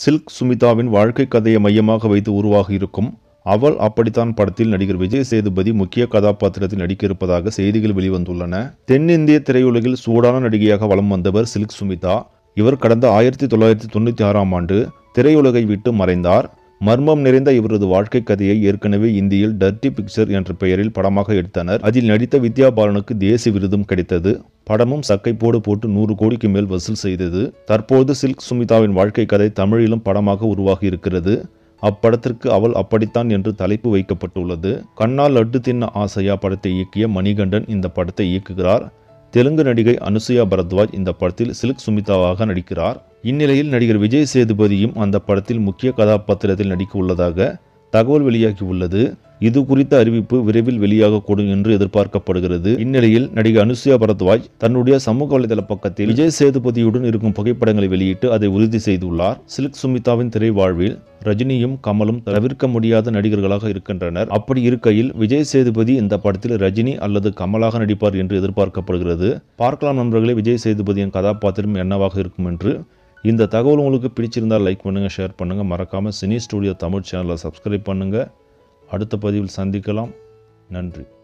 silk சுமிதாவின் வாழ்க்கை கதையை மையமாக வைத்து உருவாகி இருக்கும் அவள் அப்படித்தான் படத்தில் நடிகர் விஜய் சேதுபதி முக்கிய கதாபாத்திரத்தில் நடிக்க இருப்பதாக செய்திகள் வெளிவந்துள்ளன தென்னிந்திய திரையுலகில் சூடான நடிகையாக வலம் வந்தவர் சில்க் சுமிதா இவர் கடந்த ஆயிரத்தி தொள்ளாயிரத்தி தொண்ணூற்றி ஆறாம் ஆண்டு திரையுலகை விட்டு மறைந்தார் மர்மம் நிறைந்த இவரது வாழ்க்கை கதையை ஏற்கனவே இந்தியில் டர்டி பிக்சர் என்ற பெயரில் படமாக எடுத்தனர் அதில் நடித்த வித்யா பாலனுக்கு தேசிய விருதும் கிடைத்தது படமும் சக்கை போடு போட்டு நூறு கோடிக்கு மேல் வசூல் செய்தது தற்போது சில்க் சுமிதாவின் வாழ்க்கை கதை தமிழிலும் படமாக உருவாகி இருக்கிறது அப்படத்திற்கு அவள் அப்படித்தான் என்று தலைப்பு வைக்கப்பட்டுள்ளது கண்ணால் லட்டு தின்ன ஆசையா படத்தை இயக்கிய மணிகண்டன் இந்த படத்தை இயக்குகிறார் தெலுங்கு நடிகை அனுசுயா பரத்வாஜ் இந்த படத்தில் சில்க் சுமிதாவாக நடிக்கிறார் இந்நிலையில் நடிகர் விஜய் சேதுபதியும் அந்த படத்தில் முக்கிய கதாபாத்திரத்தில் நடிக்க உள்ளதாக தகவல் வெளியாகி உள்ளது இது குறித்த அறிவிப்பு விரைவில் வெளியாகக்கூடும் என்று எதிர்பார்க்கப்படுகிறது இந்நிலையில் நடிகை அனுசுயா பரத்வாஜ் தன்னுடைய சமூக வலைதள பக்கத்தில் விஜய் சேதுபதியுடன் இருக்கும் புகைப்படங்களை வெளியிட்டு அதை உறுதி செய்துள்ளார் சில்க் சுமிதாவின் திரை வாழ்வில் ரஜினியும் கமலும் தவிர்க்க முடியாத நடிகர்களாக இருக்கின்றனர் அப்படி இருக்கையில் விஜய் சேதுபதி இந்த படத்தில் ரஜினி அல்லது கமலாக நடிப்பார் என்று எதிர்பார்க்கப்படுகிறது பார்க்கலாம் நண்பர்களே விஜய் சேதுபதியின் கதாபாத்திரம் என்னவாக இருக்கும் என்று இந்த தகவல் உங்களுக்கு பிடிச்சிருந்தால் லைக் பண்ணுங்கள் ஷேர் பண்ணுங்கள் மறக்காமல் சினி ஸ்டூடியோ தமிழ் சேனலை சப்ஸ்கிரைப் பண்ணுங்கள் அடுத்த பதிவில் சந்திக்கலாம் நன்றி